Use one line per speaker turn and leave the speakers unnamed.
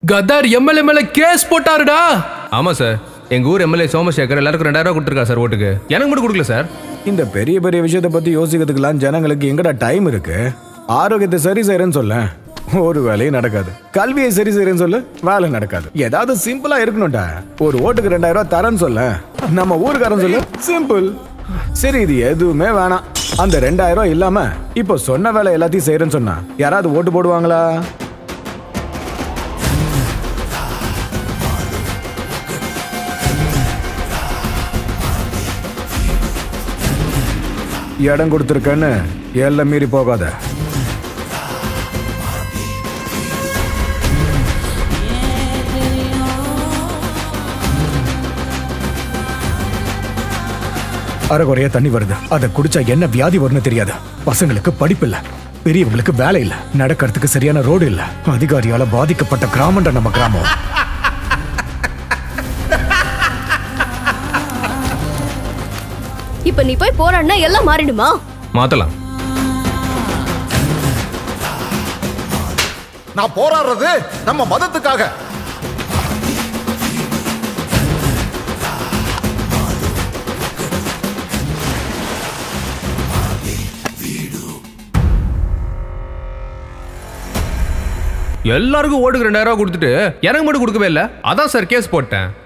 கதார் MLA மேல case போட்டாருடா
ஆமா sir எங்க ஊர் எம்எல்ஏ சோமசேகர் எல்லாருக்கும் ரெண்டாயிரம் ரூபாய் கொடுத்துருக்கா சார் ஓட்டுக்கு எனக்கு மட்டும் கொடுக்கல சார்
இந்த பெரிய பெரிய விஷயத்தை பத்தி யோசிக்கிறதுக்கெல்லாம் ஜனங்களுக்கு எங்கடா டைம் இருக்கு ஆரோக்கியத்தை சரி செய்யறேன்னு சொல்ல ஒரு வேலையும் நடக்காது கல்வியை சரி செய்யறேன்னு சொல்லு வேலை நடக்காது ஏதாவது சிம்பிளா இருக்கணும்டா ஒரு ஓட்டுக்கு ரெண்டாயிரம் ரூபாய் தரேன்னு சொல்ல நம்ம ஊருக்காரன் சொல்லு சிம்பிள் சரி இது எதுவுமே வேணாம் அந்த ரெண்டாயிரம் ரூபாய் இல்லாம இப்போ சொன்ன வேலை எல்லாத்தையும் செய்யறேன்னு சொன்னா யாராவது ஓட்டு போடுவாங்களா இடம் கொடுத்துருக்கேன்னு எல்லாம் மீறி போகாத அரைகுறையா தண்ணி வருது அதை குடிச்சா என்ன வியாதி வரும்னு தெரியாது பசங்களுக்கு படிப்பு இல்ல பெரியவங்களுக்கு வேலை இல்ல நடக்கிறதுக்கு சரியான ரோடு இல்ல அதிகாரியால பாதிக்கப்பட்ட கிராமம்டா நம்ம கிராமம்
இப்ப நீ போய் போராடினா எல்லாம் மாறிடுமா
மாத்தலாம்
நான் போராடுறது நம்ம மதத்துக்காக
எல்லாருக்கும் ஓட்டுக்கு ரெண்டாயிரம் ரூபாய் கொடுத்துட்டு எனக்கு மட்டும் கொடுக்கவே இல்லை அதான் சார் கேஸ் போட்டேன்